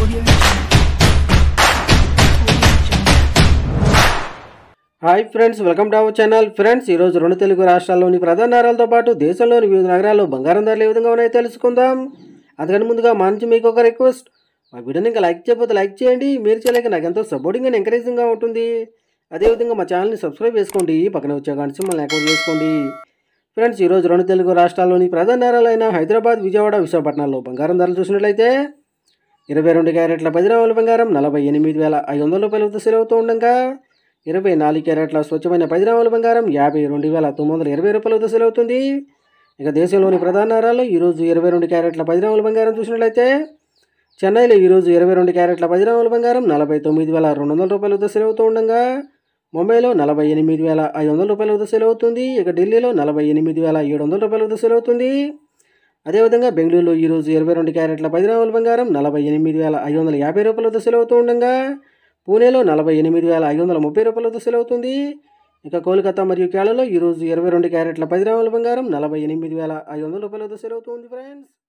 Audio Jungle. Audio Jungle. Hi friends welcome to our channel friends ఈరోజు రెండు తెలుగు రాష్ట్రాల్లోని ప్రధాన నగరాలతో పాటు దేశంలోని వివిధ నగరాల్లో బంగారం ధరలు ఏ విధంగా ఉన్నాయో తెలుసుకుందాం అందుకని ముందుగా మా నుంచి మీకు ఒక రిక్వెస్ట్ మా వీడియోని ఇంకా లైక్ చేయకపోతే లైక్ చేయండి మీరు చేయలేక నాకు ఎంతో సపోర్టింగ్ అండ్ ఎంకరేజింగ్గా ఉంటుంది అదేవిధంగా మా ఛానల్ని సబ్స్క్రైబ్ చేసుకోండి పక్కన వచ్చే గంట మళ్ళీ అకౌంట్ చేసుకోండి ఫ్రెండ్స్ ఈరోజు రెండు తెలుగు రాష్ట్రాల్లోని ప్రధాన నగరాలైన హైదరాబాద్ విజయవాడ విశాఖపట్నాల్లో బంగారం ధరలు చూసినట్లయితే ఇరవై రెండు క్యారెట్ల పది గ్రాముల బంగారం నలభై ఎనిమిది వేల ఐదు వందల రూపాయలతో సేల్ అవుతూ ఉండగా ఇరవై నాలుగు క్యారెట్ల స్వచ్ఛమైన పది గ్రాముల బంగారం యాభై రెండు వేల తొమ్మిది వందల ఇరవై రూపాయలతో సేల్ అవుతుంది ఇక దేశంలోని ప్రధాన నగరాల్లో ఈరోజు ఇరవై రెండు క్యారెట్ల పది గ్రాముల బంగారం చూసినట్లయితే చెన్నైలో ఈరోజు ఇరవై రెండు క్యారెట్ల పది గ్రాముల బంగారం నలభై తొమ్మిది వేల రెండు వందల రూపాయలతో సేల్ అవుతూ ఉండగా ముంబైలో నలభై ఎనిమిది వేల ఐదు వందల రూపాయలతో సేల్ అవుతుంది ఇక ఢిల్లీలో నలభై ఎనిమిది వేల ఏడు వందల రూపాయలతో సేల్ అవుతుంది అదేవిధంగా బెంగళూరులో ఈరోజు ఇరవై రెండు క్యారెట్ల పది గ్రాముల బంగారం నలభై ఎనిమిది వేల ఐదు వందల యాభై రూపాయలతో సేల్ అవుతూ ఉండగా పూణేలో నలభై ఎనిమిది వేల ఐదు వందల ముప్పై రూపాయలతో సేల్ అవుతుంది ఇక కోల్కతా మరియు కేరళలో ఈరోజు ఇరవై రెండు క్యారెట్ల పది గ్రాముల బంగారం నలభై ఎనిమిది వేల ఐదు వందల రూపాయలతో సేల్ అవుతుంది ఫ్రెండ్స్